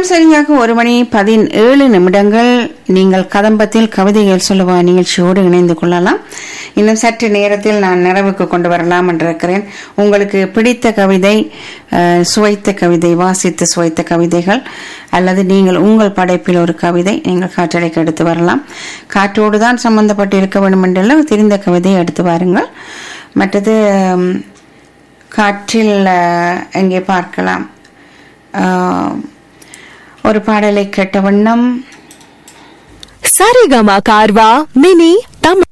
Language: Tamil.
நேரம் சரியாக ஒரு மணி பதினேழு நிமிடங்கள் நீங்கள் கதம்பத்தில் கவிதைகள் சொல்லுவா நிகழ்ச்சியோடு இணைந்து கொள்ளலாம் இன்னும் சற்று நேரத்தில் நான் நிறைவுக்கு கொண்டு வரலாம் என்றிருக்கிறேன் உங்களுக்கு பிடித்த கவிதை அஹ், சுவைத்த கவிதை வாசித்து சுவைத்த கவிதைகள் அல்லது நீங்கள் உங்கள் படைப்பில் ஒரு கவிதை நீங்கள் காற்றடைக்கு எடுத்து வரலாம் காற்றோடு தான் சம்பந்தப்பட்டு இருக்க வேண்டும் என்றெல்லாம் தெரிந்த கவிதையை எடுத்து வாருங்கள் மற்றது உம், காற்றில் அஹ், எங்கே பார்க்கலாம் அஹ், ஒரு பாடலை கேட்ட வண்ணம் சரிகமா கார்வா மினி தமிழ்